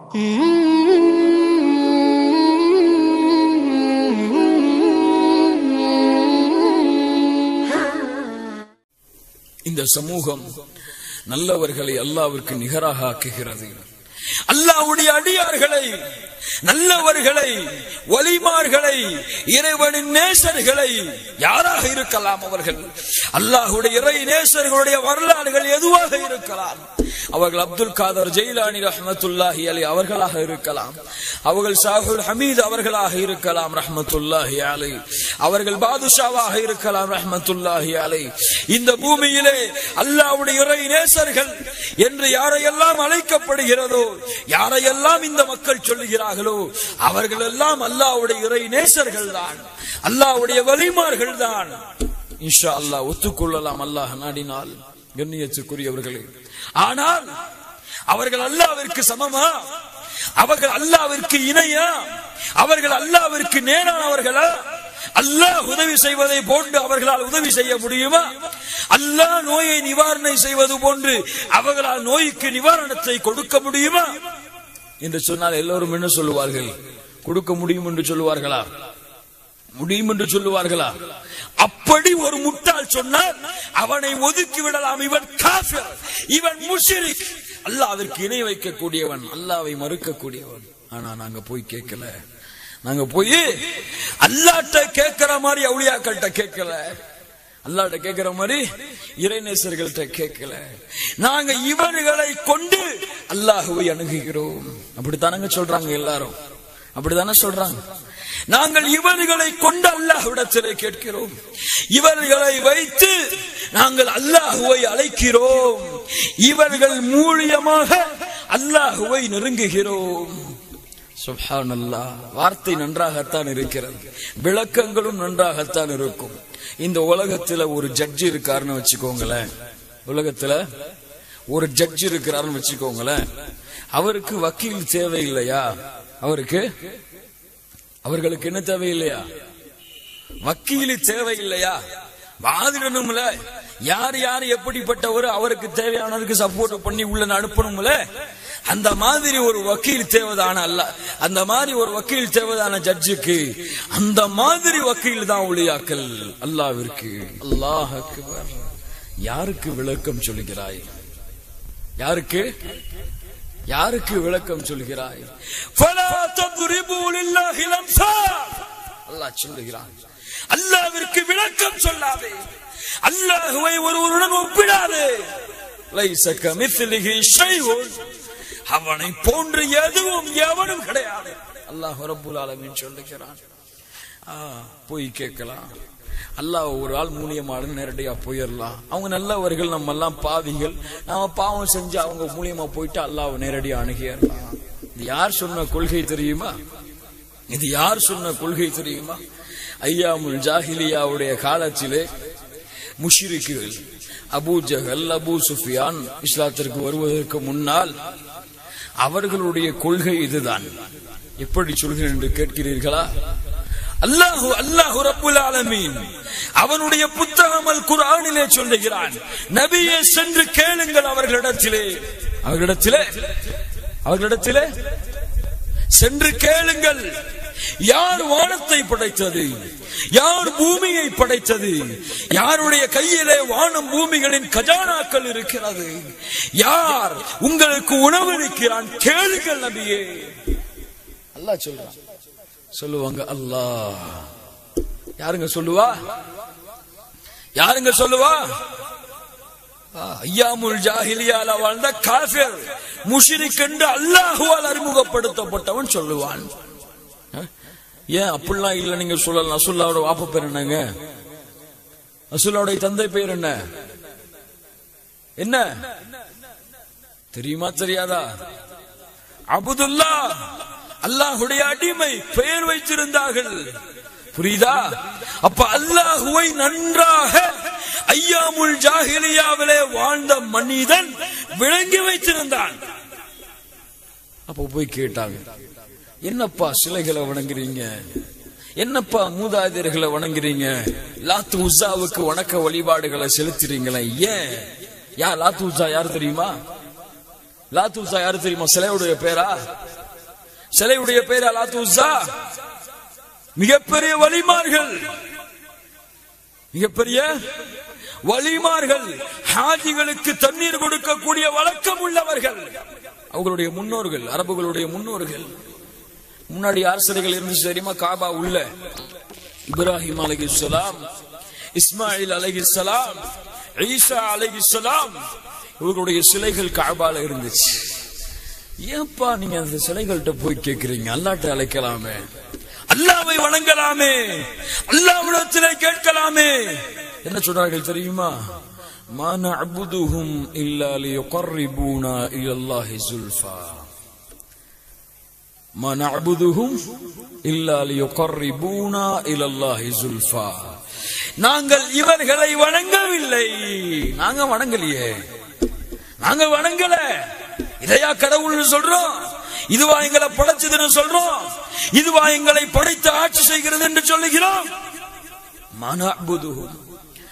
இந்த சமூகம் நல்லவர்களை அல்லாவிற்கு நிகராக ஆக்குகிறது அல்லாவுடைய அடியார்களை நல்லவர்களை ஒலிமார்களை இறைவனின் நேசர்களை யாராக இருக்கலாம் அவர்கள் அல்லாஹுடைய இறை நேசர்களுடைய வரலாறுகள் எதுவாக இருக்கலாம் அவர்கள் அப்துல் காதர் ஜெயிலானி ரஹமத்துல்லாஹி அலி அவர்களாக இருக்கலாம் அவர்கள் சாகுல் ஹமீத் அவர்களாக இருக்கலாம் ரஹமத்துல்லாஹி அலை அவர்கள் பாதுஷாவாக இருக்கலாம் ரஹமத்துல்லாஹி அலை இந்த பூமியிலே அல்லாவுடைய இறை நேசர்கள் என்று யாரையெல்லாம் அழைக்கப்படுகிறதோ யாரையெல்லாம் இந்த மக்கள் சொல்லுகிறார்களோ அவர்கள் எல்லாம் அல்லாவுடைய இறை நேசர்கள் தான் அல்லாவுடைய வலிமார்கள் தான் இன்ஷா அல்லாஹ் ஒத்துக்கொள்ளலாம் அல்லாஹ் நாடினால் கண்ணியத்துக்குரியவர்களே ஆனால் அவர்கள் அல்லாவிற்கு சமமா அவர்கள் அல்லாவிற்கு இணையா அவர்கள் அல்லாவிற்கு நேரானவர்களா அல்லாஹ் உதவி செய்வதை போன்று அவர்களால் உதவி செய்ய முடியுமா அல்லாஹ் நோயை நிவாரணம் செய்வது போன்று அவர்களால் நோய்க்கு நிவாரணத்தை கொடுக்க முடியுமா என்று சொன்னால் எல்லோரும் என்ன சொல்லுவார்கள் கொடுக்க முடியும் என்று சொல்லுவார்களா முடியும் என்று சொல்லுவார்களா அப்படி ஒரு முட்டாள் சொன்னால் அவனை ஒதுக்கி விடலாம் இவன் காஃபிர் இவன் முஷிரிக் அல்லாவிற்கு இணை வைக்கக்கூடியவன் அல்லாவை மறுக்கக்கூடியவன் ஆனா நாங்க போய் கேட்கல நாங்க போய் அல்லாட்ட கேட்கிற மாதிரி அவுளியாக்கள்கிட்ட கேட்கல அல்லாட்ட கேட்கிற மாதிரி இறைநேசர்கள்ட்ட கேட்கல நாங்க இவர்களை கொண்டு அல்லாஹுவை அணுகுகிறோம் அப்படித்தானங்க சொல்றாங்க எல்லாரும் அப்படித்தானே சொல்றாங்க நாங்கள் இவர்களை கொண்டு அல்லாஹ்விடத்திலே கேட்கிறோம் இவர்களை வைத்து நாங்கள் அல்லாஹுவை அழைக்கிறோம் இவர்கள் மூலியமாக அல்லாஹுவை நெருங்குகிறோம் சுப்ஹானல்லா வார்த்தை நன்றாகத்தான் இருக்கிறது விளக்கங்களும் நன்றாகத்தான் இருக்கும் இந்த உலகத்துல ஒரு ஜட்ஜி இருக்காருன்னு வச்சுக்கோங்களேன் உலகத்துல ஒரு ஜட்ஜி இருக்கிறாருன்னு வச்சுக்கோங்களேன் அவருக்கு வக்கீல் தேவையில்லையா அவருக்கு அவர்களுக்கு என்ன தேவையில்லையா வக்கீல் தேவையில்லையா வாதிடணும்ல யார் யார் எப்படிப்பட்டவர் அவருக்கு தேவையானதுக்கு சப்போர்ட் பண்ணி உள்ள அனுப்பணும்ல அந்த மாதிரி ஒரு வக்கீல் தேவைதான அல்ல அந்த மாதிரி ஒரு வக்கீல் தேவைதான ஜட்ஜுக்கு அந்த மாதிரி வக்கீல் தான் ஒளியாக்கல் அல்லாவிற்கு அல்லாஹ் அக்பர் யாருக்கு விளக்கம் சொல்கிறாய் யாருக்கு யாருக்கு விளக்கம் சொல்கிறாய் فَلَا تَضْرِبُوا لِلَّهِ الْأَمْثَالَ அல்லாஹ் சொல்லுகிறான் அல்லாவிற்கு விளக்கம் சொல்லாதே அல்லாஹுவை ஒருவருடன் ஒப்பிடாதே லைஸ கமித்லிஹி ஷைஉன் அவனை போன்று எதுவும் எவனும் கிடையாது அல்லாஹ் ரப்புல் ஆலமீன் சொல்லுகிறான் ஆ, போய் கேட்கலாம் அல்லாஹ் ஒரு ஆள் மூலியமாக நேரடியா போயிடலாம் அவங்க நல்லவர்கள் நம்ம எல்லாம் பாவிகள் நாம பாவம் செஞ்சு அவங்க மூலியமா போயிட்டு அல்லாஹ் நேரடியா அணுகிடலாம் இது யார் சொன்ன கொள்கை தெரியுமா இது யார் சொன்ன கொள்கை தெரியுமா ஐயாமுல் ஜாஹிலியாவுடைய காலத்திலே முஷிரிக்குகள் அபூ ஜஹல் அபூ சுஃபியான் இஸ்லாத்திற்கு வருவதற்கு முன்னால் அவர்களுடைய கொள்கை இதுதான் எப்படி சொல்கிறேன் என்று கேட்கிறீர்களா அல்லாஹு அல்லாஹு ரப்புல் ஆலமீன் அவனுடைய புத்தகம் அல் குர்ஆனிலே சொல்லுகிறான் நபியே சென்று கேளுங்கள் அவர்களிடத்திலே அவர்களிடத்திலே அவர்களிடத்திலே சென்று கேளுங்கள் யார் வானத்தை படைத்தது யார் பூமியை படைத்தது யாருடைய கையிலே வானம் பூமிகளின் கஜானாக்கள் இருக்கிறது யார் உங்களுக்கு உணவளிக்கிறான் கேளுங்கள் நபியே அல்லாஹ் சொல்றான் சொல்லுவாங்க அல்லாஹ் யாருங்க சொல்லுவா யாருங்க சொல்லுவா ஆ, ஐயாமுல் ஜாஹிலியால வாழ்ந்த காஃபிர் முஷிரிக் என்று அல்லாஹுவால் அறிமுகப்படுத்தப்பட்டவன் சொல்லுவான் ஆ? ஏன் அப்படிலாம் இல்ல நீங்க சொல்லலாம் அசுல்லாவோட வாப்ப பேர் என்னங்க அசுல்லாவுடைய தந்தை பேர் என்ன என்ன தெரியுமா தெரியாதா அபுதுல்லா அல்லாஹுடைய அடிமை பெயர் வைத்திருந்தார்கள் புரியுதா அப்ப அல்லாஹுவை நன்றாக ஐயாமுல் ஜாஹிலியாவிலே வாழ்ந்த மனிதன் விளங்கி வைத்திருந்தான் அப்ப போய் கேட்டாங்க என்னப்பா சிலைகளை வணங்குறீங்க என்னப்பா மூதாதையர்களை வணங்குறீங்க லாத்து உஸாவுக்கு வணக்க வழிபாடுகளை செலுத்துறீங்களே ஏன் யா லாத்து உஸா யார் தெரியுமா லாத்து உஸா யார் தெரியுமா சிலையுடைய பேரா சிலையுடைய பேர் அலாத்துசா மிகப்பெரிய வலிமார்கள் மிகப்பெரிய வலிமார்கள் ஹாஜிகளுக்கு தண்ணீர் கொடுக்கக்கூடிய வழக்கம் உள்ளவர்கள் அவங்களுடைய முன்னோர்கள் அரபுகளுடைய முன்னோர்கள் முன்னாடி யார் சிலைகள் இருந்துச்சு தெரியுமா காபா உள்ள இப்ராஹிம் அலைஹிஸ்ஸலாம் இஸ்மாயில் அலைஹிஸ்ஸலாம் ஈசா அலைஹிஸ்ஸலாம் இவர்களுடைய சிலைகள் காபால இருந்துச்சு ஏன்பா நீங்க அந்த சிலைகள்கிட்ட போய் கேக்குறீங்க அல்லாட்ட அழைக்கலாமே அல்லாவை வணங்கலாமே அல்லாவிடத்திலே கேட்கலாமே என்ன சொன்னார்கள் தெரியுமா ما نعبدهم إلا ليقربونا إلى الله زلفى ما نعبدهم إلا ليقربونا إلى الله زلفى நாங்கள் இவர்களை வணங்கவில்லை நாங்க வணங்கலையே நாங்க வணங்கல இதையா கடவுள்னு சொல்றோம் இதுவா எங்களை படைச்சதுன்னு சொல்றோம் இதுவா எங்களை படைத்து ஆட்சி செய்கிறது என்று சொல்லுகிறோம் மனபுதுகும்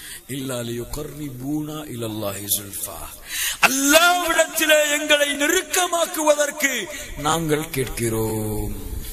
அல்லாவிடத்திலே எங்களை நெருக்கமாக்குவதற்கு நாங்கள் கேட்கிறோம்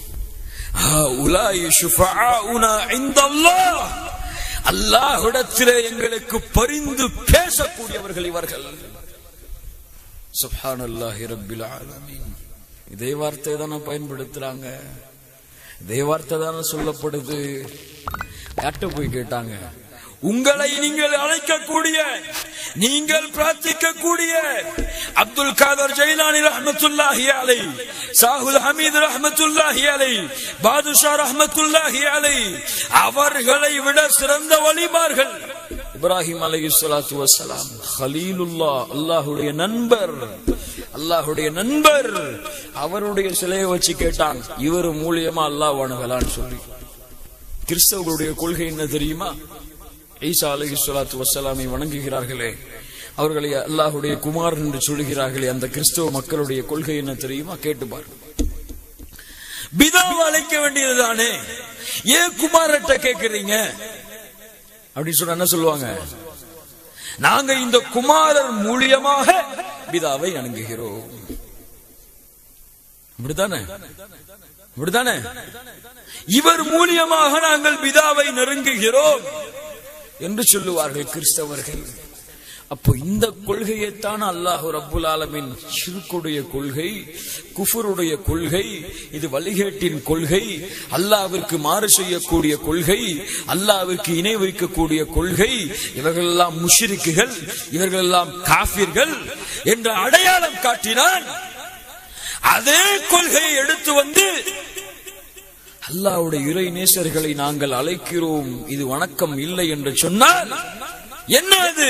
அல்லாஹிடத்திலே எங்களுக்கு பரிந்து பேசக்கூடியவர்கள் இவர்கள் சுப்ஹானல்லாஹி ரப்பில் ஆலமீன் இதே வார்த்தை தானே பயன்படுத்துறாங்க இதே வார்த்தை தானே சொல்லப்படுது யார்கிட்ட போய் கேட்டாங்க உங்களை நீங்கள் அழைக்கக்கூடிய நீங்கள் பிரார்த்திக்கக்கூடிய அப்துல் காதர் ஜெயிலானி ரஹமத்துல்லாஹி அலை சாகுல் ஹமீது ரஹமத்துல்லாஹி அலை பாதுஷா ரஹமத்துல்லாஹி அலை அவர்களை விட சிறந்த வழிமார்கள் இப்ராஹிம் அலைஹி ஸலாத்து வஸலாம் ஹலீலுல்லா அல்லாஹ்வுடைய நண்பர் அல்லாஹ்வுடைய நண்பர் அவருடைய சிலையை வச்சு கேட்டான் இவர் மூலியமா அல்லாஹ் வணங்கலான்னு சொல்லி கிறிஸ்தவர்களுடைய கொள்கை என்ன தெரியுமா ஈசா அலஹி சொலாத்து வசலாமை வணங்குகிறார்களே அவர்களை அல்லாஹுடைய குமார் என்று சொல்லுகிறார்களே அந்த கிறிஸ்தவ மக்களுடைய கொள்கை என்ன தெரியுமா கேட்டுப்பார் பிதாவை அழைக்க வேண்டியதுதானே ஏன் குமாரட்ட கேக்குறீங்க அப்படின்னு சொன்னா என்ன சொல்லுவாங்க நாங்க இந்த குமாரர் மூலியமாக பிதாவை அணுகுகிறோம் இப்படித்தானே இப்படித்தானே இவர் மூலியமாக நாங்கள் பிதாவை நெருங்குகிறோம் என்று சொல்லுவார்கள் கிறிஸ்தவர்கள் அப்போ இந்த கொள்கையைத்தான் அல்லாஹு ரப்புல் ஆலமின் ஷிர்குடைய கொள்கை குஃபருடைய கொள்கை இது வழிகேட்டின் கொள்கை அல்லாவிற்கு மாறு செய்யக்கூடிய கொள்கை அல்லாவிற்கு இணை வைக்கக்கூடிய கொள்கை இவர்கள் எல்லாம் முஷிரிக்குகள் இவர்கள் எல்லாம் காபிர்கள் என்ற அடையாளம் காட்டினான் அதே கொள்கையை எடுத்து வந்து அல்லாவுடைய இறை நேசர்களை நாங்கள் அழைக்கிறோம் இது வணக்கம் இல்லை என்று சொன்னால் என்ன அது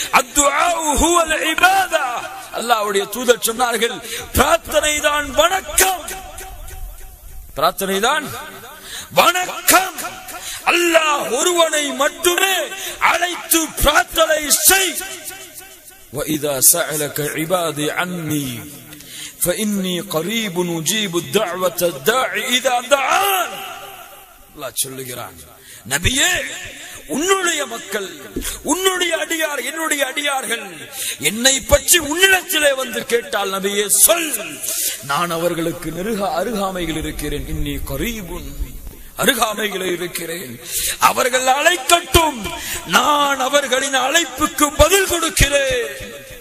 அல்லாவுடைய தூதர் சொன்னார்கள் பிரார்த்தனை தான் வணக்கம் பிரார்த்தனை தான் வணக்கம் அல்லாஹ் ஒருவனை மட்டுமே அழைத்து பிரார்த்தனை செய் وإذا سألك عبادي عني فإني قريب نجيب الدعوة الداعي إذا دعان الله சொல்லுகிறான் நபியே உன்னுடைய மக்கள் உன்னுடைய அடியார் என்னுடைய அடியார்கள் என்னை பற்றி உன்னிடத்திலே வந்து கேட்டால் நபியே சொல் நான் அவர்களுக்கு நெருக அருகாமைகள் இருக்கிறேன் இன்னி கரீபுன் அருகாமைகளில் இருக்கிறேன் அவர்கள் அழைக்கட்டும் நான் அவர்களின் அழைப்புக்கு பதில் கொடுக்கிறேன்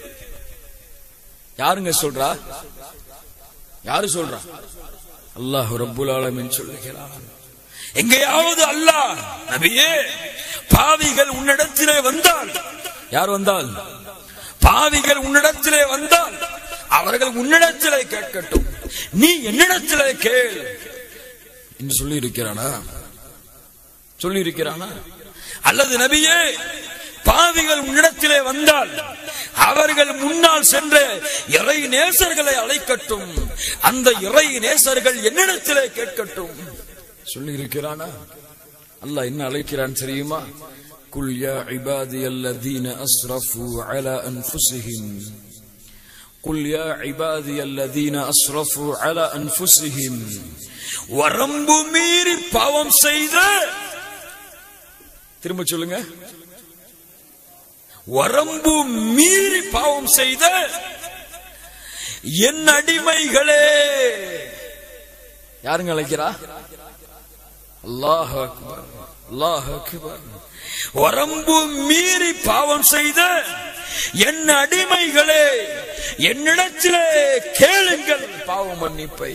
யாருங்க சொல்றா யாரு சொல்றா அல்லாஹ் ரப்புல் ஆலமின் சொல்லுகிறான் எங்கேயாவது அல்லாஹ் நபியே பாவிகள் உன்னிடத்திலே வந்தால் யார் வந்தால் பாவிகள் உன்னிடத்திலே வந்தால் அவர்கள் உன்னிடத்திலே கேட்கட்டும் நீ என்னிடத்திலே கேள் என்று சொல்லி இருக்கிறானா சொல்லி இருக்கிறானா அல்லது நபியே பாவிகள் உன்னிடத்திலே வந்தால் அவர்கள் முன்னால் சென்ற இறை நேசர்களை அழைக்கட்டும் அந்த இறை நேசர்கள் என்னிடத்திலே கேட்கட்டும் சொல்லி இருக்கிறானா அல்லாஹ் என்ன அழைக்கிறான் தெரியுமா குல் யா இபாதி அல்லதீன அஸ்ரஃபு அலா அன்ஃபுஸிஹிம் குல் யா இபாதி அல்லதீன அஸ்ரஃபு அலா அன்ஃபுஸிஹிம் வரம்பு மீறி பாவம் செய்த திரும்ப சொல்லுங்க வரம்பு மீறி பாவம் செய்த என் அடிமைகளே யாருங்க அழைக்கிறா அல்லாஹ் அக்பர் அல்லாஹ் அக்பர் வரம்பு மீறி பாவம் செய்த என் அடிமைகளே என்னிடத்திலே கேளுங்கள் பாவ மன்னிப்பை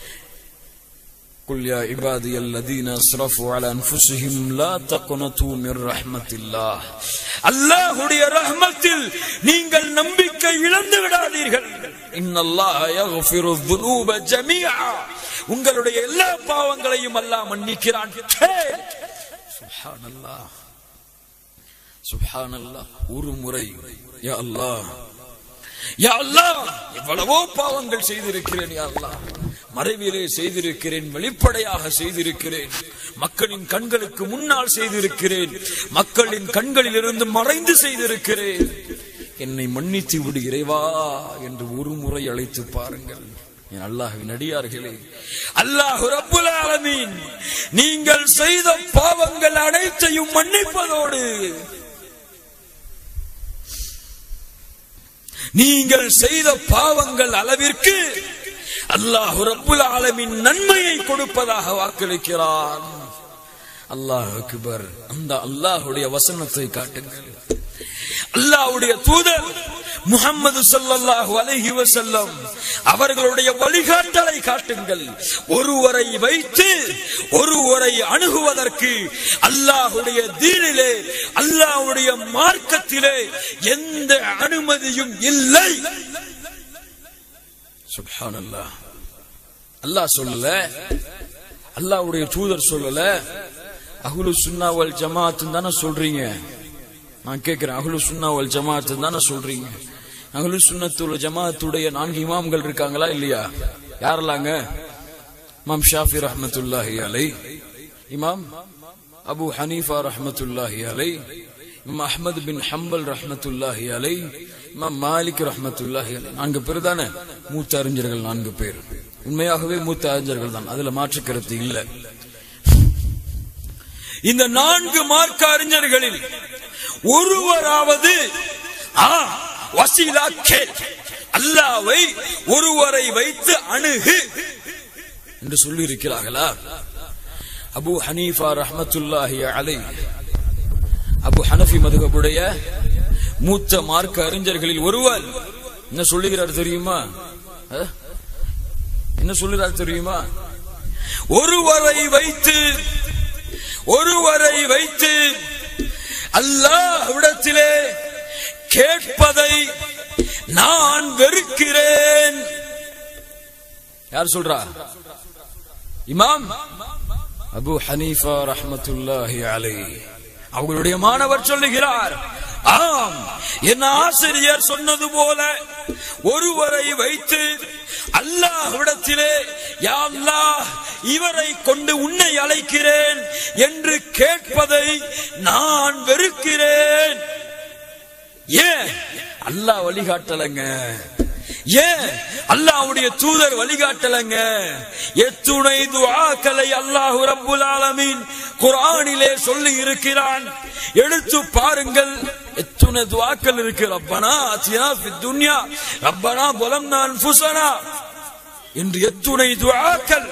قل يا عبادي الذين اسرفوا على انفسهم لا تقنطوا من رحمة الله அல்லாஹ்வுடைய ரஹ்மத்தில் நீங்கள் நம்பிக்கை இழந்து விடாதீர்கள் இன்னல்லாஹ யக்ஃபிரு الذنوب ஜமீஆ உங்களுடைய எல்லா பாவங்களையும் அல்லாஹ் மன்னிக்கிறான் சுப்ஹானல்லாஹ் சுப்ஹானல்லாஹ் ஒரு முறை யா அல்லாஹ் யா அல்லாஹ் எவ்வளவோ பாவங்கள் செய்திருக்கிறேன் யா அல்லாஹ் மறைவிலே செய்திருக்கிறேன் வெளிப்படையாக செய்திருக்கிறேன் மக்களின் கண்களுக்கு முன்னால் செய்திருக்கிறேன் மக்களின் கண்களில் இருந்து மறைந்து செய்திருக்கிறேன் என்னை மன்னித்து விடு இறைவா என்று ஒரு முறை அழைத்து பாருங்கள் என் அல்லாஹ்வின் அடியார்களே அல்லாஹ் ரப்புல் ஆலமீன் நீங்கள் செய்த பாவங்கள் அனைத்தையும் மன்னிப்பதோடு நீங்கள் செய்த பாவங்கள் அளவிற்கு அல்லாஹ் ரப்புல் ஆலமின் நன்மையை கொடுப்பதாக வாக்களிக்கிறான் அல்லாஹ் அக்பர் அந்த அல்லாஹுடைய வசனத்தை காட்டுங்கள் அல்லாஹ்வுடைய தூதர் முகம்மது ஸல்லல்லாஹு அலைஹி வஸல்லம் அவர்களுடைய வழிகாட்டலை காட்டுங்கள் ஒருவரை வைத்து ஒருவரை அணுகுவதற்கு அல்லாஹ்வுடைய தீனிலே அல்லாஹ்வுடைய மார்க்கத்திலே எந்த அனுமதியும் இல்லை சுப்ஹானல்லாஹ் அல்லாஹ் சொல்லல அல்லாஹ்வுடைய தூதர் சொல்லல அஹ்லு சுன்னா வல் ஜமாத் தானே சொல்றீங்க நான் கேட்கிறேன் அஹ்லு சுன்னா வல் ஜமாத் தானே சொல்றீங்க அஹ்லு சுன்னத்துல் ஜமாத்துடைய நான்கு இமாம்கள் இருக்காங்களா இல்லையா யாரெல்லாங்க இமாம் ஷாஃபி ரஹ்மத்துல்லாஹி அலை இமாம் அபு ஹனீஃபா ரஹ்மத்துல்லாஹி அலை இமாம் அஹ்மது பின் ஹம்பல் ரஹ்மத்துல்லாஹி அலை இமாம் மாலிக் ரஹ்மத்துல்லாஹி அலை நான்கு பேர் தானே மூத்த அறிஞர்கள் நான்கு பேர் உண்மையாகவே மூத்த அறிஞர்கள் தான் அதுல மாற்று கருத்து இல்லை இந்த நான்கு மார்க்க அறிஞர்களில் ஒருவராவது ஆ வசீலா கேள் அல்லாவை ஒருவரை வைத்து அணுகு என்று சொல்லி இருக்கிறார்களா அபு ஹனீஃபா ரஹ்மத்துல்லாஹி அலை அபு ஹனஃபி மதுகபுடைய மூத்த மார்க்க அறிஞர்களில் ஒருவர் என்ன சொல்லுகிறார் தெரியுமா அஹ்? என்ன சொல்லுகிறார் தெரியுமா ஒருவரை வைத்து ஒருவரை வைத்து அல்லாஹ்விடத்திலே கேட்பதை நான் வெறுக்கிறேன் யார் சொல்றா இமாம் அபு ஹனீஃபா ரஹ்மத்துல்லாஹி அலை அவர்களுடைய மாணவர் சொல்லுகிறார் ஆம் என் ஆசிரியர் சொன்னது போல ஒருவரை வைத்து அல்லாஹ்விடத்திலே யா அல்லாஹ் இவரை கொண்டு உன்னை அழைக்கிறேன் என்று கேட்பதை நான் வெறுக்கிறேன் ஏன் அல்லாஹ் வழிகாட்டலங்க ஏன் அல்லாஹ்வுடைய தூதர் வழிகாட்டலங்க எத்துணை துஆக்களை அல்லாஹ் ரப்புல் ஆலமீன் குர்ஆனிலே சொல்லி இருக்கிறான் எடுத்து பாருங்கள் எத்துணை துஆக்கள் இருக்கு ரப்பனா ஆத்தினா ஃபித் துன்யா ரப்பனா ظلمنا انفسنا என்று எத்துணை துஆக்கள்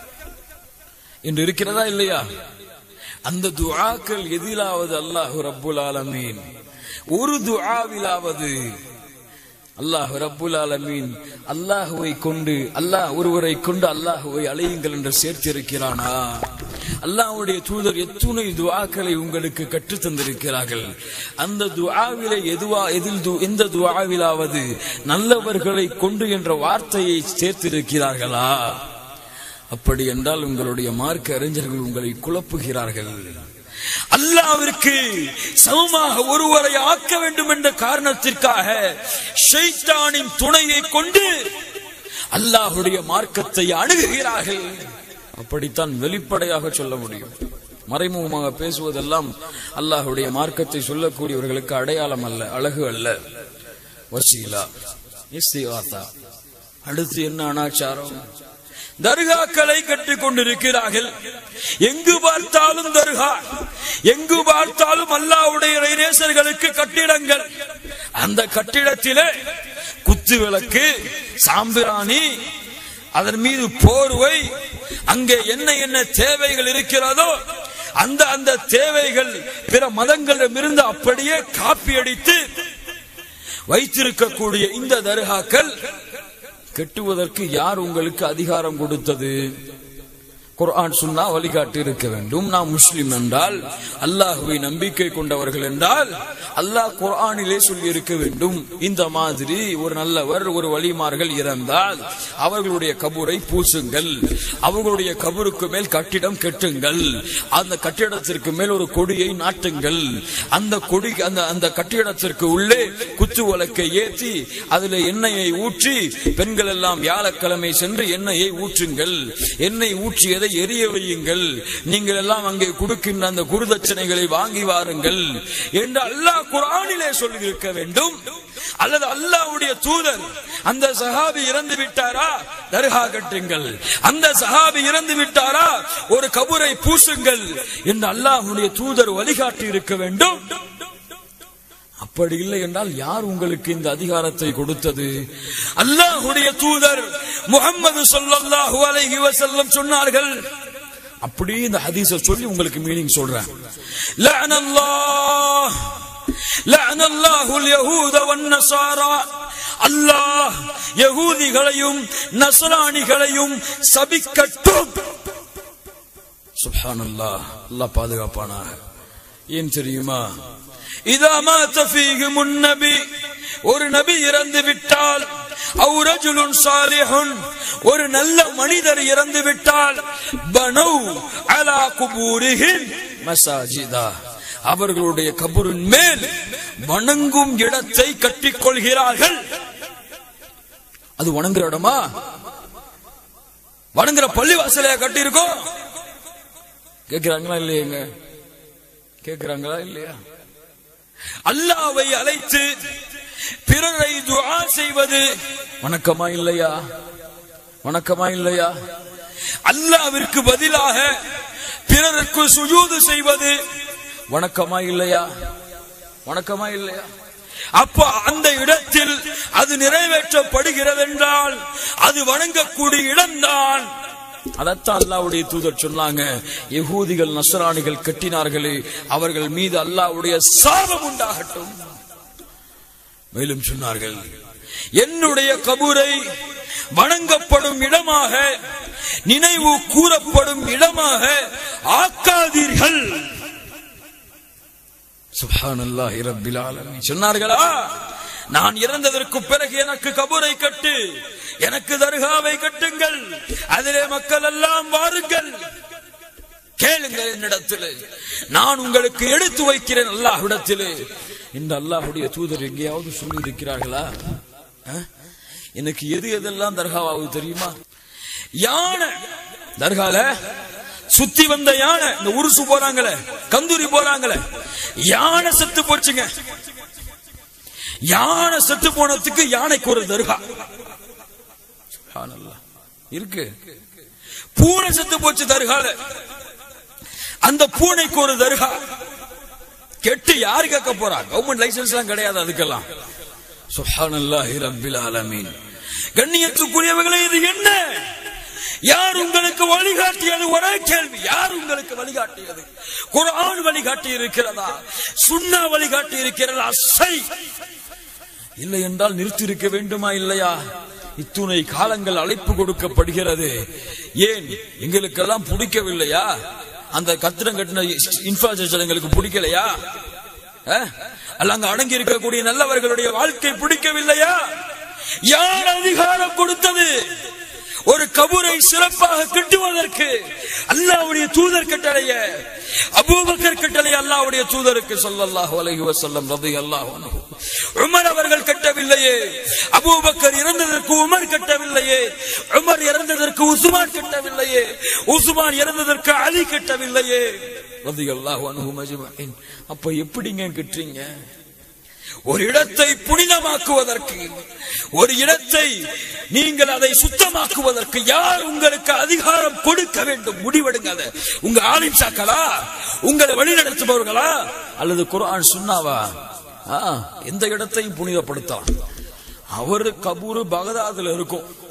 என்று இருக்கிறதா இல்லையா அந்த துஆக்கள் எதிலாவது அல்லாஹ் ரப்புல் ஆலமீன் ஒரு துஆவிலாவது அல்லாஹ் ரப்புல் ஆலமீன் அல்லாஹுவை கொண்டு அல்லாஹ் ஒருவரை கொண்டு அல்லாஹுவை அழையுங்கள் என்று சேர்த்திருக்கிறானா அல்லாஹ்வுடைய தூதர் எத்துணை துஆக்களை உங்களுக்கு கற்றுத் தந்திருக்கிறார்கள் அந்த துஆவிலே எதுவா எதில் து- எந்த துஆவிலாவது நல்லவர்களை கொண்டு என்ற வார்த்தையை சேர்த்திருக்கிறார்களா அப்படி என்றால் உங்களுடைய மார்க்க அறிஞர்கள் உங்களை குழப்புகிறார்கள் அல்லாவிற்கு சமமாக ஒருவரை ஆக்க வேண்டும் என்ற காரணத்திற்காக ஷைத்தானின் துணையை கொண்டு அல்லாஹுடைய மார்க்கத்தை அணுகுகிறார்கள் அப்படித்தான் வெளிப்படையாக சொல்ல முடியும் மறைமுகமாக பேசுவதெல்லாம் அல்லாஹுடைய மார்க்கத்தை சொல்லக்கூடியவர்களுக்கு அடையாளம் அல்ல அழகு அல்ல வசீலா இஸ்திகாத்தா அடுத்து என்ன அனாச்சாரம் தர்காக்களை கட்டிக் கொண்டிருக்கிறார்கள் எங்கு பார்த்தாலும் தர்கா எங்கு பார்த்தாலும் அல்லாவுடைய நேசர்களுக்கு கட்டிடங்கள் அந்த கட்டிடத்திலே குத்து விளக்கு சாம்பிராணி அதன் மீது போர்வை அங்கே என்ன என்ன தேவைகள் இருக்கிறதோ அந்த அந்த தேவைகள் பிற மதங்களிடமிருந்து அப்படியே காப்பி அடித்து வைத்திருக்கக்கூடிய இந்த தர்காக்கள் கெட்டுவதற்கு யார் உங்களுக்கு அதிகாரம் கொடுத்தது குர்ஆன் சுன்னா வழிகாட்டி இருக்க வேண்டும் நாம் முஸ்லிம் என்றால் அல்லாஹுவை நம்பிக்கை கொண்டவர்கள் என்றால் அல்லாஹ் குர்ஆனிலே சொல்லி இருக்க வேண்டும் இந்த மாதிரி ஒரு நல்லவர் ஒரு வழிமார்கள் இறந்தால் அவர்களுடைய கபூரை பூசுங்கள் அவர்களுடைய கபருக்கு மேல் கட்டிடம் கட்டுங்கள் அந்த கட்டிடத்திற்கு மேல் ஒரு கொடியை நாட்டுங்கள் அந்த கொடி அந்த அந்த கட்டிடத்திற்கு உள்ளே குத்து வழக்கை ஏற்றி அதில் எண்ணெயை ஊற்றி பெண்கள் எல்லாம் வியாழக்கிழமை சென்று எண்ணெயை ஊற்றுங்கள் எண்ணெய் ஊற்றியதை எரிய வையுங்கள் நீங்கள் எல்லாம் அங்கே கொடுக்கின்ற அந்த குருதட்சணைகளை வாங்கி வாருங்கள் என்று அல்லாஹ் குரானிலே சொல்லி இருக்க வேண்டும் அல்லது அல்லாஹ்வுடைய தூதர் அந்த சஹாபி இறந்து விட்டாரா தர்கா கட்டுங்கள் அந்த சஹாபி இறந்து விட்டாரா ஒரு கபூரை பூசுங்கள் என்று அல்லாஹ்வுடைய தூதர் வழிகாட்டி இருக்க வேண்டும் அப்படி இல்லை என்றால் யார் உங்களுக்கு இந்த அதிகாரத்தை கொடுத்தது அல்லாஹுடைய தூதர் முகமது சொல்லல்லாஹு அலைஹி வஸல்லம் சொன்னார்கள் அப்படி இந்த ஹதீஸ சொல்லி உங்களுக்கு மீனிங் சொல்றேன் லஅனல்லாஹ் லஅனல்லாஹுல் யஹூத வன் நஸாரா அல்லாஹ் யகூதிகளையும் நஸ்ரானிகளையும் சபிக்கட்டும் சுப்ஹானல்லாஹ் அல்லாஹ் பாதுகாப்பானாக ஏன் தெரியுமா இதா மாத ஃபீஹிம் நபி ஒரு நபி இறந்து விட்டால் அவு ரஜுலுன் சாலிஹுன் ஒரு நல்ல மனிதர் இறந்து விட்டால் பனௌ அலா குபூரிஹிம் மசாஜிதா அவர்களுடைய கபரின் மேல் வணங்கும் இடத்தை கட்டிக் கொள்கிறார்கள் அது வணங்குற இடமா வணங்குற பள்ளிவாசலையா கட்டி இருக்கோம் கேக்குறாங்களா இல்லையாங்க கேக்குறாங்களா இல்லையா அல்லாவை அழைத்து பிறரை துஆ செய்வது வணக்கமா இல்லையா வணக்கமா இல்லையா அல்லாவிற்கு பதிலாக பிறருக்கு சுஜூது செய்வது வணக்கமா இல்லையா வணக்கமா இல்லையா அப்போ அந்த இடத்தில் அது நிறைவேற்றப்படுகிறது என்றால் அது வணங்கக்கூடிய இடம்தான் அதத்தான் அல்லாவுடைய தூதர் சொன்னாங்க யகூதிகள் நசராணிகள் கட்டினார்களே அவர்கள் மீது அல்லாவுடைய சாபம் உண்டாகட்டும் மேலும் சொன்னார்கள் என்னுடைய கபூரை வணங்கப்படும் இடமாக நினைவு கூறப்படும் இடமாக ஆக்காதீர்கள் சுப்ஹானல்லாஹி ரப்பில் ஆலமீன் சொன்னார்களா நான் இறந்ததற்கு பிறகு எனக்கு கபூரை கட்டு எனக்கு தர்காவை கட்டுங்கள் அதிலே மக்கள் எல்லாம் வாருங்கள் கேளுங்கள் என்னிடத்திலே நான் உங்களுக்கு எடுத்து வைக்கிறேன் அல்லாஹ்விடத்திலே இந்த அல்லாஹுடைய தூதர் எங்கேயாவது சொல்லி இருக்கிறார்களா அஹ்? எனக்கு எது எதெல்லாம் தர்காவாகுது தெரியுமா யானை தர்கால சுத்தி வந்த யானை இந்த உருசு போறாங்களே கந்தூரி போறாங்களே யானை செத்து போச்சுங்க யானை செத்து போனதுக்கு யானைக்கு ஒரு தர்கா சுப்ஹானல்லாஹ். இருக்கு பூனை செத்து போச்சு தர்கால அந்த பூனைக்கு ஒரு தர்கா கெட்டு யாரு கேட்க போறா கவர்மெண்ட் லைசன்ஸ் எல்லாம் கிடையாது அதுக்கெல்லாம் சுப்ஹானல்லாஹி ரப்பில் ஆலமீன் கண்ணியத்துக்குரியவர்களே இது என்ன யார் உங்களுக்கு வழிகாட்டியது ஒரே கேள்வி யார் உங்களுக்கு வழிகாட்டியது குர்ஆன் வழிகாட்டி இருக்கிறதா சுன்னா வழிகாட்டி இருக்கிறதா சை இல்லை என்றால் நிறுத்தி இருக்க வேண்டுமா இல்லையா இத்துணை காலங்கள் அழைப்பு கொடுக்கப்படுகிறது ஏன் எங்களுக்கெல்லாம் பிடிக்கவில்லையா அந்த கத்திரம் கட்டின இன்ஃப்ராஸ்ட்ரக்சர் எங்களுக்கு பிடிக்கலையா அஹ்? அல்ல அங்க அடங்கி இருக்கக்கூடிய நல்லவர்களுடைய வாழ்க்கை பிடிக்கவில்லையா யார் அதிகாரம் கொடுத்தது ஒரு கபூரை சிறப்பாக கட்டுவதற்கு அல்லாவுடைய தூதர் கட்டளைய அபூபக்கர் கட்டளை அல்லாவுடைய தூதருக்கு ஸல்லல்லாஹு அலைஹி வஸல்லம் ரலியல்லாஹு அன்ஹு உமர் அவர்கள் கட்டவில்லையே அபூபக்கர் இறந்ததற்கு உமர் கட்டவில்லையே உமர் இறந்ததற்கு உஸ்மான் கட்டவில்லையே உஸ்மான் இறந்ததற்கு அலி கட்டவில்லையே ரலியல்லாஹு அன்ஹும் அஜ்மஈன் அப்ப எப்படிங்க கட்டுறீங்க ஒரு இடத்தை புனிதமாக்குவதற்கு ஒரு இடத்தை நீங்கள் அதை சுத்தமாக்குவதற்கு யார் உங்களுக்கு அதிகாரம் கொடுக்க வேண்டும் முடிவெடுங்க அதை உங்க ஆலிம் சாக்களா உங்களை வழிநடத்துபவர்களா அல்லது குர்ஆன் சுன்னாவா ஆ, எந்த இடத்தையும் புனிதப்படுத்தலாம் அவரு கபூரு பகதாதுல இருக்கும்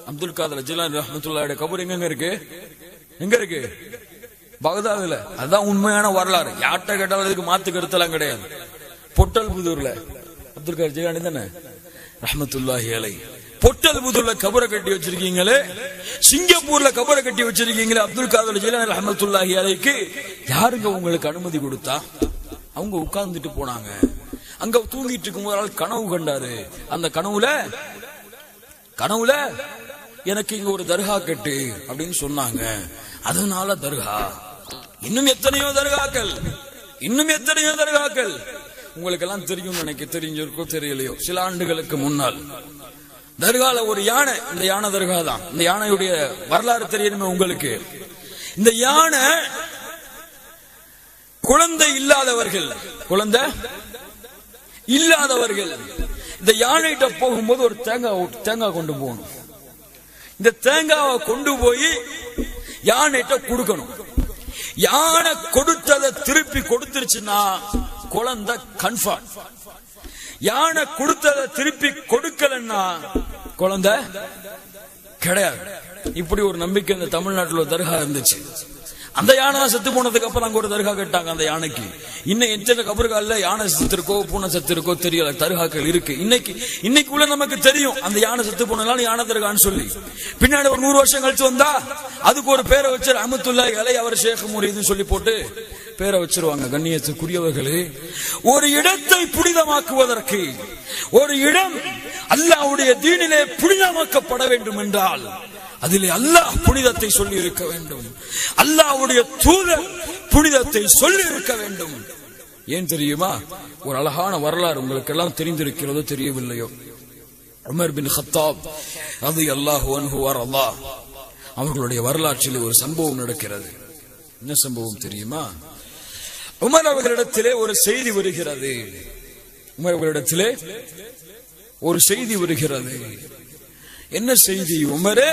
அப்துல் காதர் ஜிலான் ரஹமத்துல்லாவுடைய கபூர் எங்க இருக்கு எங்க இருக்கு பகதாதுல அதுதான் உண்மையான வரலாறு யார்கிட்ட கேட்டாலும் இதுக்கு மாத்து கருத்தெல்லாம் கிடையாது பொட்டல் புதூர்ல அப்துல் காதர் ஜிலானி தானே ரஹமத்துல்லாஹி அலை பொட்டல் புதூர்ல கபரை கட்டி வச்சிருக்கீங்களே சிங்கப்பூர்ல கபரை கட்டி வச்சிருக்கீங்களே அப்துல் காதர் ஜிலானி ரஹமத்துல்லாஹி அலைக்கு யாருங்க உங்களுக்கு அனுமதி கொடுத்தா அவங்க உட்கார்ந்துட்டு போனாங்க அங்க தூங்கிட்டு இருக்கும் ஒரு ஆள் கனவு கண்டாரு அந்த கனவுல கனவுல எனக்கு இங்க ஒரு தர்கா கட்டு அப்படின்னு சொன்னாங்க அதனால தர்கா இன்னும் எத்தனையோ தர்காக்கள் இன்னும் எத்தனையோ தர்காக்கள் உங்களுக்கு எல்லாம் தெரியும் நினைக்க தெரிஞ்சிருக்கோ தெரியலையோ சில ஆண்டுகளுக்கு முன்னால் தர்கால ஒரு யானை இந்த யானை தர்கா தான் இந்த யானையுடைய வரலாறு தெரியணுமே உங்களுக்கு இந்த யானை குழந்தை இல்லாதவர்கள் குழந்தை இல்லாதவர்கள் இந்த யானைகிட்ட போகும்போது ஒரு தேங்காய் தேங்காய் கொண்டு போகணும் இந்த தேங்காவை கொண்டு போய் யானைகிட்ட கொடுக்கணும் யானை கொடுத்ததை திருப்பி கொடுத்துருச்சுன்னா குழந்தை கன்ஃபார்ம் யானை கொடுத்ததை திருப்பி கொடுக்கலன்னா குழந்தை கிடையாது இப்படி ஒரு நம்பிக்கை இந்த தமிழ்நாட்டில் ஒரு தர்கா இருந்துச்சு அந்த யானை செத்து போனதுக்கு அப்புறம் அங்க ஒரு தர்கா கட்டாங்க அந்த யானைக்கு இன்னும் எத்தனை கபறுகால யானை செத்து இருக்கோ பூனை செத்து இருக்கோ தெரியல தர்காக்கள் இருக்கு இன்னைக்கு இன்னைக்குள்ள நமக்கு தெரியும் அந்த யானை செத்து போனதால யானை தர்கான்னு சொல்லி பின்னாடி ஒரு நூறு வருஷம் கழிச்சு வந்தா அதுக்கு ஒரு பேரை வச்சு அஹமத்துல்லா இலை அவர் ஷேக் முரீதுன்னு சொல்லி போட்டு பேரை வச்சிருவாங்க கண்ணியத்துக்குரியவர்களே ஒரு இடத்தை புனிதமாக்குவதற்கு ஒரு இடம் அல்லாவுடைய தீனிலே புனிதமாக்கப்பட வேண்டும் என்றால் அதிலே அல்லாஹ் புனிதத்தை சொல்லி இருக்க வேண்டும் அல்லாஹ்வுடைய தூதர் புனிதத்தை சொல்லி இருக்க வேண்டும் ஏன் தெரியுமா ஒரு அழகான வரலாறு உங்களுக்கு எல்லாம் தெரிந்திருக்கிறதோ தெரியவில்லையோ உமர் பின் ஹத்தாப் அது அல்லாஹ் அன்ஹுவார் அல்லாஹ் அவர்களுடைய வரலாற்றில் ஒரு சம்பவம் நடக்கிறது என்ன சம்பவம் தெரியுமா உமர் அவர்களிடத்திலே ஒரு செய்தி வருகிறது உமர் அவர்களிடத்திலே ஒரு செய்தி வருகிறது என்ன செய்தி உமரே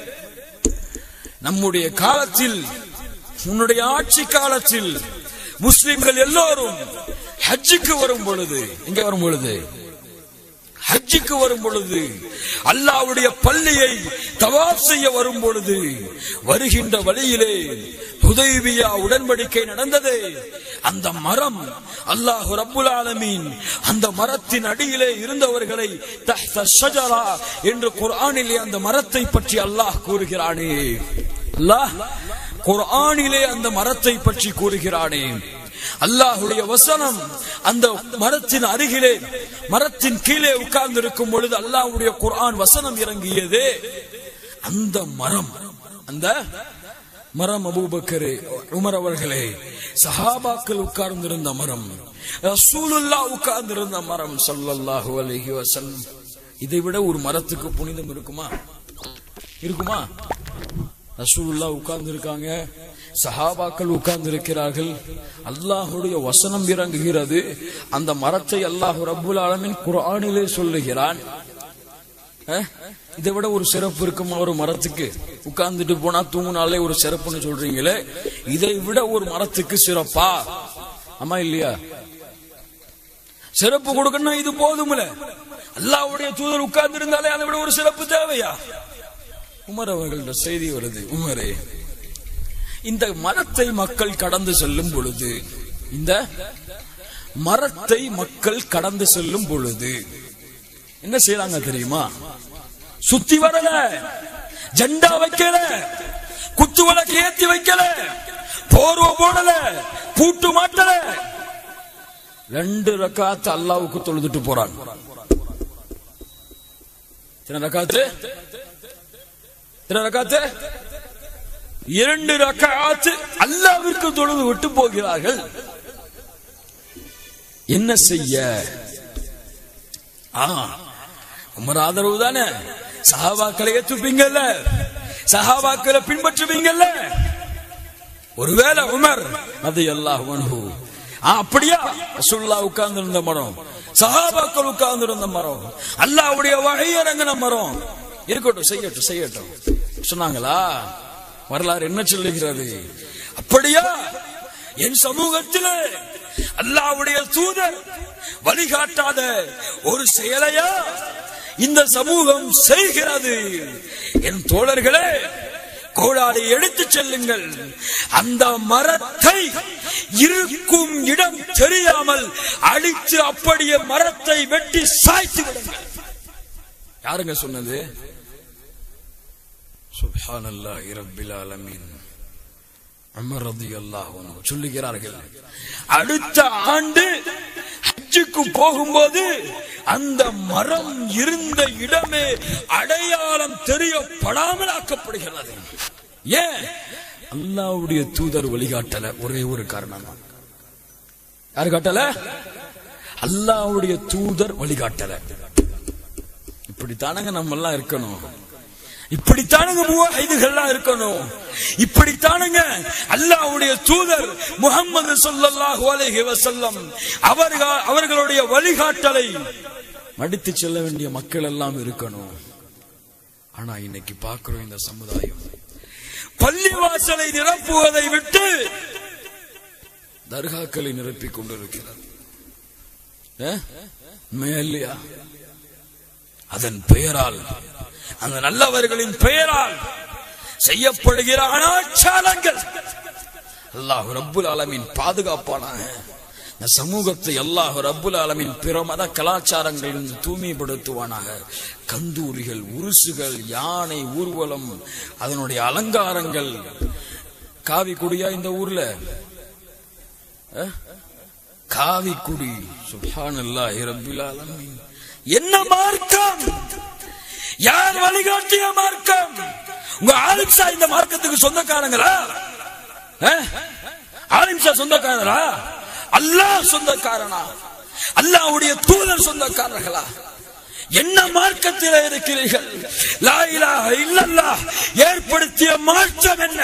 நம்முடைய காலத்தில் உன்னுடைய ஆட்சி காலத்தில் முஸ்லிம்கள் எல்லோரும் ஹஜ்ஜுக்கு வரும் பொழுது எங்க வரும் பொழுது ஹஜ்ஜுக்கு வரும் பொழுது அல்லாவுடைய பள்ளியை தவாப் செய்ய வரும் பொழுது வருகின்ற வழியிலே ஹுதைபியா உடன்படிக்கை நடந்தது அந்த மரம் அல்லாஹு ரப்புல் ஆலமீன் அந்த மரத்தின் அடியிலே இருந்தவர்களை தஹ்த ஷஜரா என்று குர்ஆனிலே அந்த மரத்தை பற்றி அல்லாஹ் கூறுகிறானே அல்லாஹ் குர்ஆனிலே அந்த மரத்தை பற்றி கூறுகிறானே அல்லாஹுடைய வசனம் அந்த மரத்தின் அருகிலே மரத்தின் கீழே உட்கார்ந்து இருக்கும் பொழுது அல்லாஹுடைய குர்ஆன் வசனம் இறங்கியதே அந்த மரம் அந்த மரம் அபூபக்கரே உமர் அவர்களே சஹாபாக்கள் உட்கார்ந்திருந்த மரம் ரசூலுல்லா உட்கார்ந்திருந்த மரம் ஸல்லல்லாஹு அலைஹி வஸல்லம் இதை விட ஒரு மரத்துக்கு புனிதம் இருக்குமா இருக்குமா ரசூலுல்லா உட்கார்ந்து இருக்காங்க சஹாபாக்கள் உட்கார்ந்து இருக்கிறார்கள் அல்லாஹுடைய வசனம் இறங்குகிறது அந்த மரத்தை அல்லாஹ் ரப்புல் ஆலமின் குர்ஆனிலே சொல்லுகிறான் அஹ், இதை விட ஒரு சிறப்பு இருக்குமா ஒரு மரத்துக்கு உட்கார்ந்துட்டு போனா தூங்குனாலே ஒரு சிறப்புன்னு சொல்றீங்களே இதை விட ஒரு மரத்துக்கு சிறப்பா ஆமா இல்லையா சிறப்பு கொடுக்கணும் இது போதும்ல அல்லாஹ்வுடைய தூதர் உட்கார்ந்து இருந்தாலே அதை விட ஒரு சிறப்பு தேவையா உமர் அவர்களோட செய்தி வருது உமரே இந்த மரத்தை மக்கள் கடந்து செல்லும் பொழுது இந்த மரத்தை மக்கள் கடந்து செல்லும் பொழுது என்ன செய்யறாங்க தெரியுமா சுத்தி வரல ஜெண்டா வைக்கல குத்து விளக்கு ஏத்தி வைக்கல போர்வ போடல பூட்டு மாட்டல ரெண்டு ரக்காத்து அல்லாவுக்கு தொழுதுட்டு போறான் எத்தனை ரக்காத்து எத்தனை ரக்காத்து இரண்டு ரக்காத்து அல்லாவிற்கு தொழுது விட்டு போகிறார்கள் என்ன செய்ய ஆ உமர் ஆதரவு தானே சஹாபாக்களை ஏற்றுப்பீங்கல்ல சஹாபாக்களை பின்பற்றுவீங்கல்ல ஒருவேளை உமர் அது அல்லாஹ் அன்ஹு ஆ, அப்படியா ரசூலுல்லாஹ் உட்கார்ந்து இருந்த மரம் சஹாபாக்கள் உட்கார்ந்து இருந்த மரம் அல்லாஹ்வுடைய வகை இறங்கின மரம் இருக்கட்டும் செய்யட்டும் செய்யட்டும் சொன்னாங்களா வரலாறு என்ன சொல்லுகிறது அப்படியா என் சமூகத்திலே அல்லாஹ்வுடைய தூதர் வழிகாட்டாத ஒரு செயலையா இந்த சமூகம் செய்கிறது என் தோழர்களே கோடாலை எடுத்துச் செல்லுங்கள் அந்த மரத்தை இருக்கும் இடம் தெரியாமல் அடித்து அப்படியே மரத்தை வெட்டி சாய்த்து விடுங்கள் யாருங்க சொன்னது சுப்ஹானல்லாஹி ரப்பில் ஆலமீன் உமர் ரலியல்லாஹு அன்ஹு சொல்லுகிறார்கள் அடுத்த ஆண்டு ஹஜ்ஜுக்கு போகும்போது அந்த மரம் இருந்த இடமே அடையாளம் தெரியப்படாமல் ஆக்கப்படுகிறது ஏன் அல்லாவுடைய தூதர் வழிகாட்டல ஒரே ஒரு காரணம் தான் யாரு காட்டல அல்லாவுடைய தூதர் வழிகாட்டல இப்படித்தானங்க நம்ம எல்லாம் இருக்கணும் இப்படித்தானுங்க முவாஹிதுகள்லாம் இருக்கணும் இப்படித்தானுங்க அல்லாஹ்வுடைய தூதர் முகமது ஸல்லல்லாஹு அலைஹி வஸல்லம் அவர்கள் அவர்களுடைய வழிகாட்டலை மடித்து செல்ல வேண்டிய மக்கள் எல்லாம் இருக்கணும் ஆனா இன்னைக்கு பார்க்கிறோம் இந்த சமுதாயம் பள்ளிவாசலை நிரப்புவதை விட்டு தர்காக்களை நிரப்பிக் கொண்டிருக்கிறது அஹ்? உண்மையா இல்லையா அதன் பெயரால் அந்த நல்லவர்களின் பெயரால் செய்யப்படுகிற அனாச்சாரங்கள் அல்லாஹ் ரப்புல் ஆலமின் பாதுகாப்பானாக இந்த சமூகத்தை அல்லாஹ் ரப்புல் ஆலமின் பிற மத கலாச்சாரங்கள் தூய்மைப்படுத்துவானாக கந்தூரிகள் உருசுகள் யானை ஊர்வலம் அதனுடைய அலங்காரங்கள் காவிக்குடியா இந்த ஊர்ல அஹ்? காவிக்குடி சுப்ஹானல்லாஹி ரப்பில் ஆலமீன் என்ன மார்க்கம் யார் வழிகாட்டிய மார்க்கம் உங்க ஆலிம்சா இந்த மார்க்கத்துக்கு சொந்தக்காரங்களா அஹ்? ஆலிம்சா சொந்தக்காரரா அல்லாஹ் சொந்தக்காரனா அல்லாஹ்வுடைய தூதர் சொந்தக்காரர்களா என்ன மார்க்கத்தில் இருக்கிறீர்கள் லா இலாஹ இல்லல்லாஹ் ஏற்படுத்திய மாற்றம் என்ன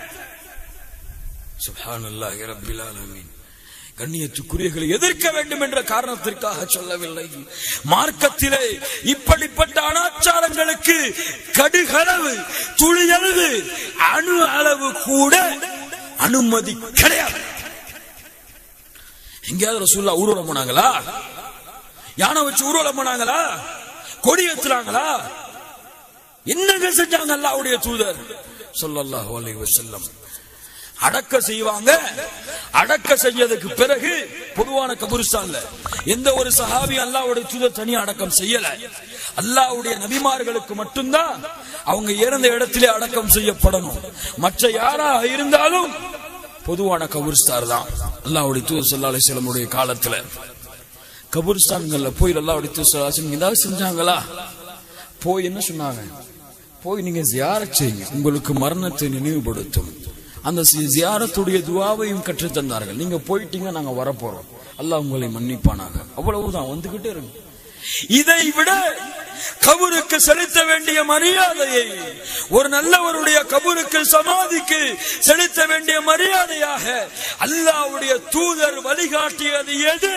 சுப்ஹானல்லாஹி ரப்பில் ஆலமீன் கண்ணியத்துக்குரியர்களை எதிர்க்க வேண்டும் என்ற காரணத்திற்காக சொல்லவில்லை மார்க்கத்திலே இப்படிப்பட்ட அனாச்சாரங்களுக்கு கடுகளவு துளியளவு அணு அளவு கூட அனுமதி கிடையாது எங்கேயாவது ரசூல்லா ஊர்வலம் போனாங்களா யானை வச்சு ஊர்வலம் போனாங்களா கொடி ஏத்துறாங்களா என்னங்க செஞ்சாங்க அல்லாவுடைய தூதர் சொல்லல்லாஹு அலைஹி வஸல்லம் அடக்க செய்வாங்க அடக்க செஞ்சதுக்கு பிறகு பொதுவான கபுரிஸ்தான்ல எந்த ஒரு சஹாபி அல்லாவுடைய தூதர் தனியா அடக்கம் செய்யல அல்லாவுடைய நபிமார்களுக்கு மட்டும்தான் அவங்க இறந்த இடத்திலே அடக்கம் செய்யப்படணும் மற்ற யாராக இருந்தாலும் பொதுவான கபுரிஸ்தார் தான் அல்லாவுடைய தூதர் சல்லா அலிஸ்லமுடைய காலத்துல கபுரிஸ்தான்கள்ல போய் அல்லாவுடைய தூதர் சல்லா அலிஸ்லம் ஏதாவது செஞ்சாங்களா போய் என்ன சொன்னாங்க போய் நீங்க ஜியாரத் செய்யுங்க உங்களுக்கு மரணத்தை நினைவுபடுத்தும் அந்த சி- ஜியாரத்துடைய துவாவையும் கற்றுத் தந்தார்கள் நீங்க போயிட்டீங்க நாங்க வரப்போறோம் அல்லாஹ் உங்களை மன்னிப்பானாக அவ்வளவுதான் வந்துகிட்டே இருங்க இதை விட கபருக்கு செலுத்த வேண்டிய மரியாதையை ஒரு நல்லவருடைய கபருக்கு சமாதிக்கு செலுத்த வேண்டிய மரியாதையாக அல்லாஹ்வுடைய தூதர் வழிகாட்டியது எது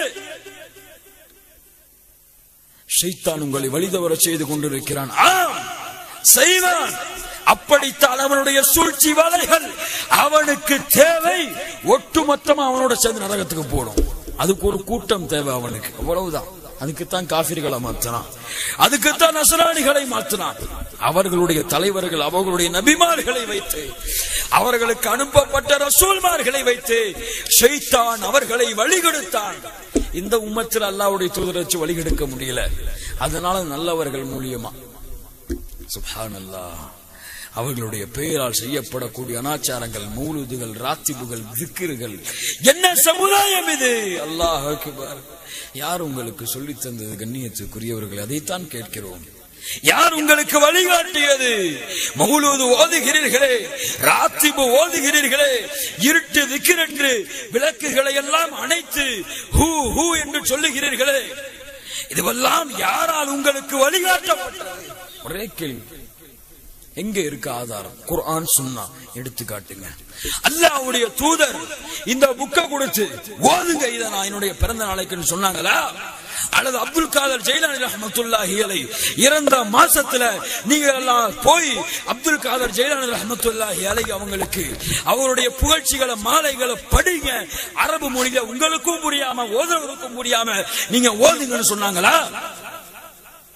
ஷைத்தான் உங்களை வழிதவர செய்து கொண்டிருக்கிறான் ஆம் செய்வான் அப்படித்தான் அவனுடைய சூழ்ச்சி வலைகள் அவனுக்கு தேவை ஒட்டுமொத்தமா அவனோட சேர்ந்து நரகத்துக்கு போடும் அதுக்கு ஒரு கூட்டம் தேவை அவனுக்கு அவ்வளவுதான் அதுக்குத்தான் காபிர்களை மாத்தினான் அதுக்குத்தான் நசராணிகளை மாற்றினான் அவர்களுடைய தலைவர்கள் அவர்களுடைய நபிமார்களை வைத்து அவர்களுக்கு அனுப்பப்பட்ட ரசூல்மார்களை வைத்து ஷைத்தான் அவர்களை வழிகெடுத்தான் இந்த உம்மத்தில் அல்லாவுடைய தூதரை வச்சு வழிகெடுக்க முடியல அதனால நல்லவர்கள் மூலியமா சுப்ஹானல்லாஹ் அவர்களுடைய பெயரால் செய்யப்படக்கூடிய அனாச்சாரங்கள் மௌலுதுகள் ராத்திபுகள் திக்கிர்கள் என்ன சமுதாயம் இது அல்லாஹ் அக்பர் யார் உங்களுக்கு சொல்லித் தந்தது கண்ணியத்துக்குரியவர்கள் அதைத்தான் கேட்கிறோம் யார் உங்களுக்கு வழிகாட்டியது மௌலூது ஓதுகிறீர்களே ராத்திபு ஓதுகிறீர்களே இருட்டு திக்கிரென்று விளக்குகளை எல்லாம் அணைத்து ஹூ ஹூ என்று சொல்லுகிறீர்களே இதுவெல்லாம் யாரால் உங்களுக்கு வழிகாட்டப்பட்டது ஒரே கேள்வி எங்க இருக்கு ஆதாரம் குர்ஆன் சுன்னா எடுத்து காட்டுங்க அல்லாஹ்வுடைய தூதர் இந்த புக்க கொடுத்து ஓதுங்க இத நான் என்னுடைய பிறந்த நாளைக்குன்னு சொன்னாங்களா அல்லது அப்துல் காதர் ஜெயிலானி ரஹமத்துல்லாஹி அலை இறந்த மாசத்துல நீங்க எல்லாம் போய் அப்துல் காதர் ஜெயிலானி ரஹமத்துல்லாஹி அலை அவங்களுக்கு அவருடைய புகழ்ச்சிகளை மாலைகளை படிங்க அரபு மொழியில உங்களுக்கும் புரியாம ஓதுறவருக்கும் புரியாம நீங்க ஓதுங்கன்னு சொன்னாங்களா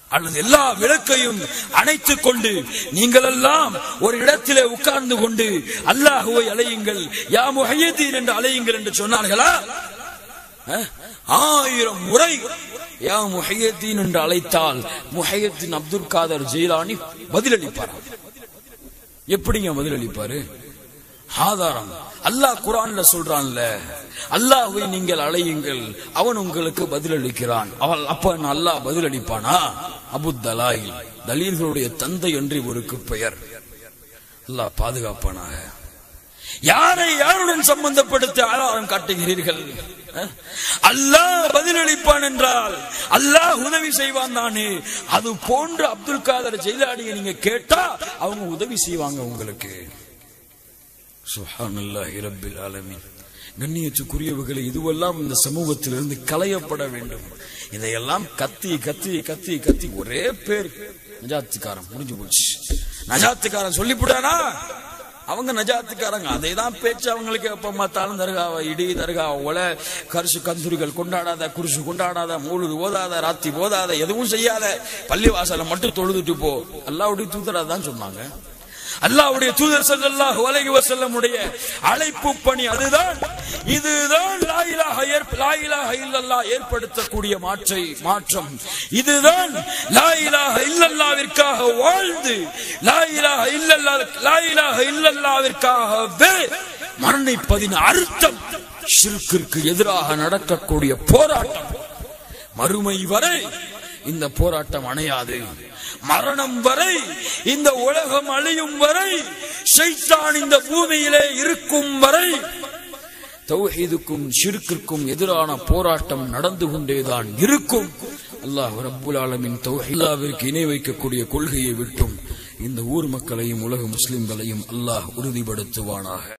அல்லது எல்லா விளக்கையும் அணைத்துக் கொண்டு நீங்கள் எல்லாம் ஒரு இடத்திலே உட்கார்ந்து கொண்டு அல்லாஹுவை அலையுங்கள் யா முஹையதீன் என்று அலையுங்கள் என்று சொன்னார்களா அஹ், ஆயிரம் முறை யா முஹையத்தீன் என்று அழைத்தால் முஹையத்தீன் அப்துல் காதர் ஜெயிலானி பதிலளிப்பாராம் எப்படிங்க பதிலளிப்பாரு ஆதாரம் அல்லாஹ் குரான்ல சொல்றான்ல அல்லாஹ்வை நீங்கள் அழையுங்கள் அவன் உங்களுக்கு பதிலளிக்கிறான் அவள் அப்ப அல்லாஹ் பதிலளிப்பானா அபு தலாயில் தலீல்களுடைய தந்தை என்று இவருக்கு பெயர் அல்லாஹ் பாதுகாப்பானாக யாரை யாருடன் சம்பந்தப்படுத்தி ஆதாரம் காட்டுகிறீர்கள் அஹ்? அல்லாஹ் பதிலளிப்பான் என்றால் அல்லாஹ் உதவி செய்வான் தானே அது போன்று அப்துல் காதர் ஜெயிலாடியை நீங்க கேட்டா அவங்க உதவி செய்வாங்க உங்களுக்கு சுஹானல்லாஹி ரப்பில் ஆலமீன் கண்ணியத்துக்குரியவர்களை இதுவெல்லாம் இந்த சமூகத்திலிருந்து களையப்பட வேண்டும் இதையெல்லாம் கத்தி கத்தி கத்தி கத்தி ஒரே பேர் நஜாத்துக்காரன் முடிஞ்சு போச்சு நஜாத்துக்காரன் சொல்லிவிட்டானா அவங்க நஜாத்துக்காரங்க அதை தான் பேச்சு அவங்களுக்கு எப்ப பார்த்தாலும் தர்காவை இடி தர்கா ஒல கரிசு கந்தூரிகள் கொண்டாடாத குருசு கொண்டாடாத மூழுது ஓதாத ராத்தி ஓதாத எதுவும் செய்யாத பள்ளி வாசலை மட்டும் தொழுதுட்டு போ அல்லாவுடைய தூதரா தான் சொன்னாங்க அல்லாஹ்வுடைய தூதர் ஸல்லல்லாஹு அலைஹி வஸல்லமுடைய அழைப்பு பணி அதுதான் இதுதான் லா இலாஹ ஏற்ப- லா இலாஹ இல்லல்லாஹ் ஏற்படுத்தக்கூடிய மாற்றை மாற்றம் இதுதான் லா இலாஹ இல்லல்லாஹ்விற்காக வாழ்ந்து லா இலாஹ இல்லல்லாஹ் லா இலாஹ இல்லல்லாஹ்விற்காகவே மரணிப்பதின் அர்த்தம் ஷிர்கிற்கு எதிராக நடக்கக்கூடிய போராட்டம் மறுமை வரை இந்த போராட்டம் அணையாது மரணம் வரை இந்த உலகம் அழியும் வரை ஷைத்தான் இந்த பூமியிலே இருக்கும் வரை தௌஹீதுக்கும் ஷிர்கிற்கும் எதிரான போராட்டம் நடந்து கொண்டேதான் இருக்கும் அல்லாஹ் ரப்புல் ஆலமின் தௌஹீதாவிற்கு இணை வைக்கக்கூடிய கொள்கையை விட்டும் இந்த ஊர் மக்களையும் உலக முஸ்லிம்களையும் அல்லாஹ் உறுதிப்படுத்துவானாக